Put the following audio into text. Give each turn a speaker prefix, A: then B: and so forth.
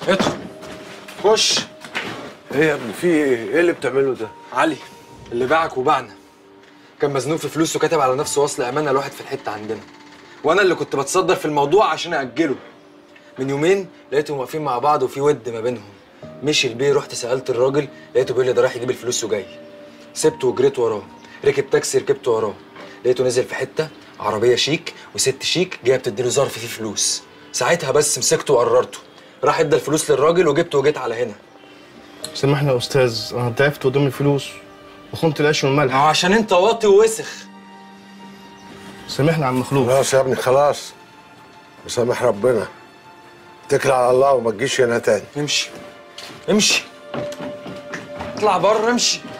A: ادخل خش
B: ايه يا ابني في ايه؟ ايه اللي بتعمله ده؟
A: علي اللي باعك وباعنا كان مزنوق في فلوس وكاتب على نفسه وصل امانه لواحد في الحته عندنا وانا اللي كنت بتصدر في الموضوع عشان اجله من يومين لقيتهم واقفين مع بعض وفي ود ما بينهم مشي البيه رحت سالت الراجل لقيته بيقول لي ده رايح يجيب الفلوس وجاي سبته وجريت وراه ركب تاكسي ركبت وراه لقيته نزل في حته عربيه شيك وست شيك جايه بتديله ظرف فيه فلوس ساعتها بس مسكته وقررته راح ادى الفلوس للراجل وجبته وجيت على هنا
C: سامحني يا استاذ انا ضعفت قدام الفلوس وخنت العيش
A: ما
C: والملح
A: هو عشان انت واطي ووسخ
C: سامحني يا عم مخلوق
B: خلاص يا ابني خلاص مسامح ربنا اتكل على الله وما تجيش هنا تاني
A: امشي امشي اطلع بره امشي